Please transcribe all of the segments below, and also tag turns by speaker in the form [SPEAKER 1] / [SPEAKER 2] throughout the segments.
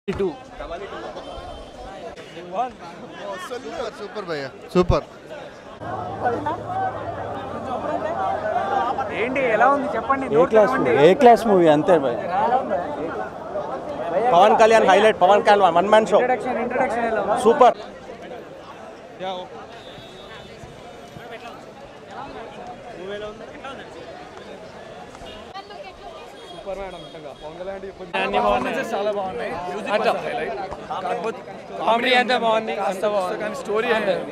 [SPEAKER 1] Two
[SPEAKER 2] super భయ్య super
[SPEAKER 1] ఏంటి ఎలా ఉంది చెప్పండి
[SPEAKER 3] A class movie A class movie అంతే భయ్
[SPEAKER 4] Pawan Kalyan highlight Pawan Kalyan one man show
[SPEAKER 1] introduction introduction ఎలా ఉంది
[SPEAKER 4] సూపర్
[SPEAKER 1] చాలా బాగున్నాయి కామెడీ అంతా బాగుంది అంత బాగుంది కానీ స్టోరీ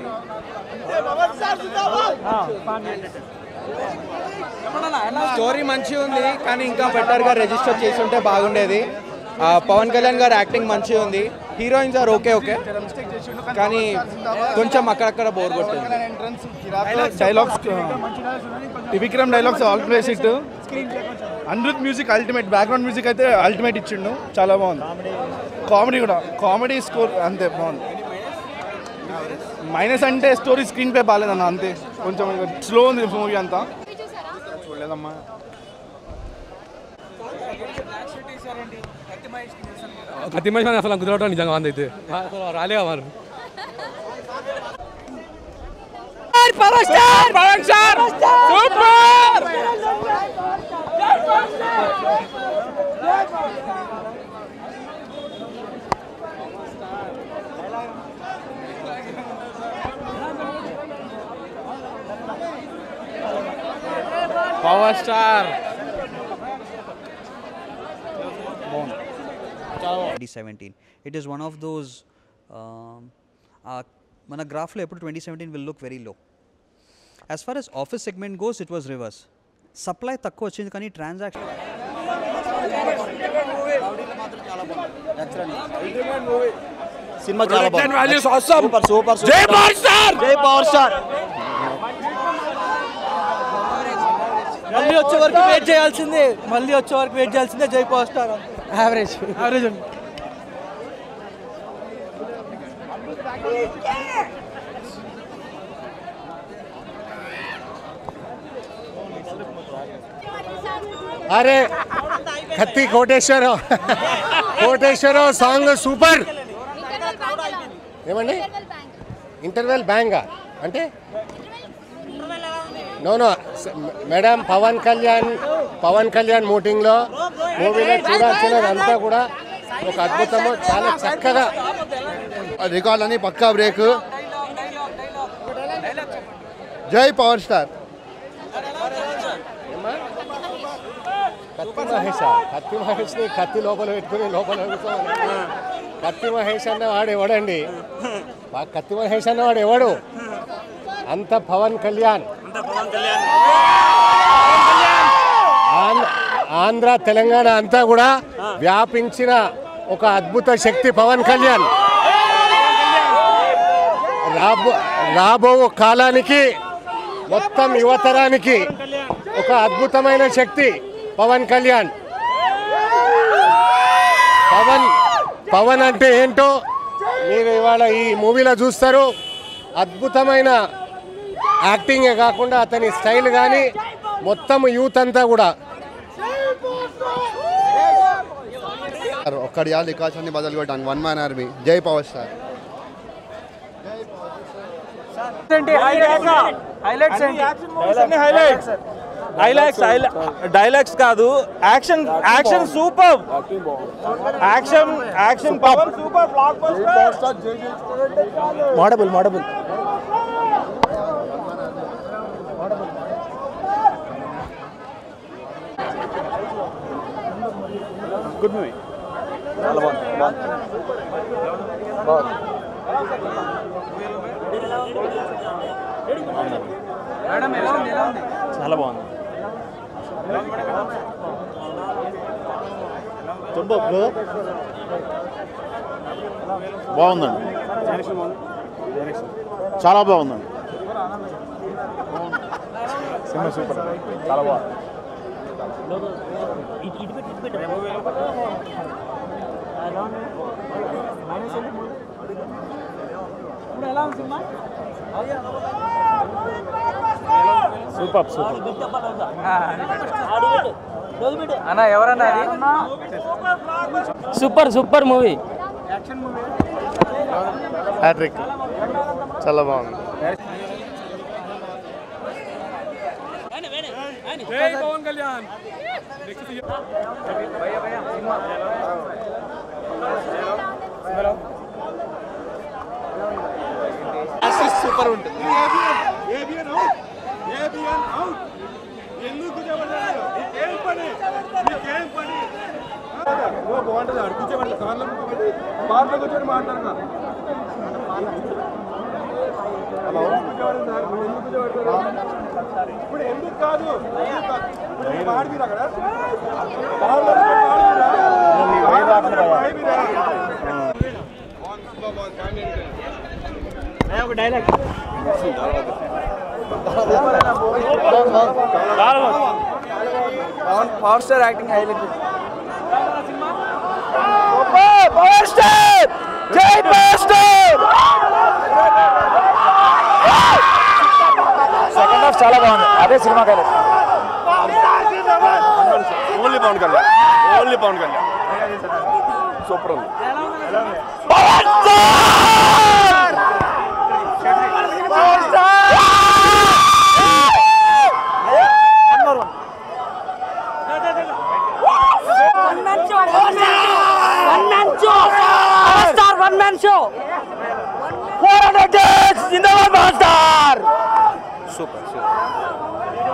[SPEAKER 5] స్టోరీ మంచిగా ఉంది కానీ ఇంకా బెటర్గా రిజిస్టర్ చేసి ఉంటే బాగుండేది ఆ, పవన్ కళ్యాణ్ గారి యాక్టింగ్ మంచిగా ఉంది హీరోయిన్స్ ఆర్ ఓకే ఓకే కానీ కొంచెం అక్కడక్కడ బోర్ కొట్టింది
[SPEAKER 6] dialogues Vikram dialogues all plays it Anirudh music ultimate background music అయితే అల్టిమేట్ ఇచ్చిండు చాలా బాగుంది కామెడీ కూడా కామెడీ స్కోర్ అంతే బాగుంది మైనస్ అంటే స్టోరీ స్క్రీన్ పే బాగాలేదన్న అంతే కొంచెం స్లో ఉంది మూవీ అంతా చూడలేదమ్మా
[SPEAKER 7] కత్తి మనిషి అసలు కుదరటం నిజంగా అంది అయితే అసలు రాలేగా మరి
[SPEAKER 5] power star
[SPEAKER 8] 2017 it is one of those um, uh, మన గ్రాఫ్లో ఎప్పుడు twenty seventeen will look very low as far as office segment goes it was reverse supply తక్కువ వచ్చింది కానీ ట్రాన్సాక్షన్
[SPEAKER 4] సినిమా చాలా బాగుంది సూపర్ సూపర్ జై పవర్ స్టార్ జై పవర్ స్టార్
[SPEAKER 5] మళ్ళీ వచ్చే వరకు వెయిట్ చేయాల్సిందే మళ్ళీ వచ్చే వరకు వెయిట్ చేయాల్సిందే జై పవర్ స్టార్ యావరేజ్ యావరేజ్
[SPEAKER 2] అరే కత్తి కోటేశ్వర కోటేశ్వర సాంగ్ సూపర్ ఏమండి ఇంటర్వెల్ బ్యాంగా అంటే no no madam Pawan Kalyan Pawan Kalyan మీటింగ్లో మూవీలో చూడాల్సినది అంతా కూడా ఒక అద్భుతము చాలా చక్కగా రికార్డులని పక్కా బ్రేక్ జై పవర్ స్టార్ కత్తి మహేష్ కత్తి మహేష్ని కత్తి లోపల పెట్టుకుని లోపల కూర్చోమని. కత్తి మహేష్ అన్న వాడు ఎవడండి ఆ కత్తి మహేష్ అన్న వాడు ఎవడు అంత పవన్ కళ్యాణ్ ఆంధ్ర- ఆంధ్ర తెలంగాణ అంతా కూడా వ్యాపించిన ఒక అద్భుత శక్తి పవన్ కళ్యాణ్ రాబో రాబో కాలానికి మొత్తం యువతరానికి ఒక అద్భుతమైన శక్తి పవన్ కళ్యాణ్ పవన్ పవన్ అంటే ఏంటో మీరు ఇవాళ ఈ మూవీలో చూస్తారు అద్భుతమైన యాక్టింగే కాకుండా అతని స్టైల్ కానీ మొత్తం యూత్ అంతా కూడా ఒక్కడి యాళ్ళు రికార్డ్స్ బదులు కొట్టాను వన్ మ్యాన్ ఆర్మీ జై పవర్ స్టార్
[SPEAKER 1] ఏంటి హైలైట్స్ ఏంటి
[SPEAKER 4] హైలైట్స్ హైలైట్స్ డైలాగ్స్ కాదు action action super action action power super blockbuster
[SPEAKER 5] మోడబుల్ మోడబుల్
[SPEAKER 4] గుడ్ మూవీ చాలా బాగుంది బాగుంది
[SPEAKER 1] మేడం ఎలా ఉంది ఎలా ఉంది
[SPEAKER 4] చాలా బాగుంది
[SPEAKER 6] బాగుందండి చాలా బాగుందండి సినిమా సూపర్ చాలా బాగుంది
[SPEAKER 1] ఇప్పుడు ఎలా ఉంది సినిమా
[SPEAKER 6] సూపర్ సూపర్
[SPEAKER 1] అన్న ఎవరన్నా అది
[SPEAKER 7] super super movie
[SPEAKER 1] action movie
[SPEAKER 6] hat trick చాలా బాగుంది
[SPEAKER 7] జై పవన్ కళ్యాణ్
[SPEAKER 5] సూపర్ ఉంటుంది
[SPEAKER 1] power star acting highlight
[SPEAKER 4] second half చాలా బాగుంది అదే సినిమా highlight only Pawan Kalyan only Pawan Kalyan super ఉంది
[SPEAKER 9] One man show. One man show. One man show. Power star one man show. 400 days in the one man star.
[SPEAKER 4] Super super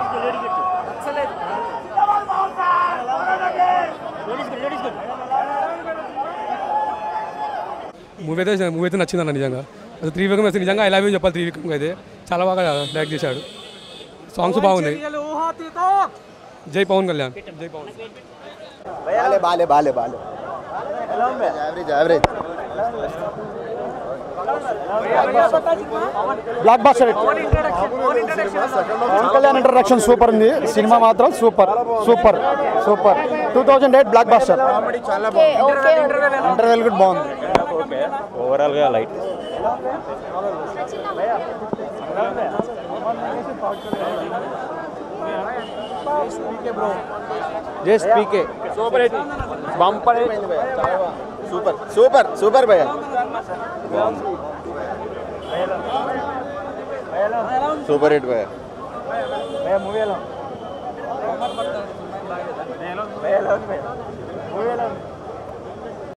[SPEAKER 7] movie అయితే movie అయితే నచ్చిందన్న నిజంగా అసలు త్రీ విక్రమ్ అయితే నిజంగా ఐ లవ్ యూ చెప్పాలి three Vikram అయితే చాలా బాగా డైరెక్ట్ చేశాడు సాంగ్స్ బాగున్నాయి జై పవన్ కళ్యాణ్ జై పవన్
[SPEAKER 4] బాలే బాలే బాలే average average blockbuster Pawan Kalyan introduction super ఉంది సినిమా మాత్రం super super super two thousand eight blockbuster interval కూడా బాగుంది ఓవరాల్గా light
[SPEAKER 5] just PK
[SPEAKER 4] bumper super super super భయ్య సూపర్ హిట్ భయ్య
[SPEAKER 1] మూవీ ఎలా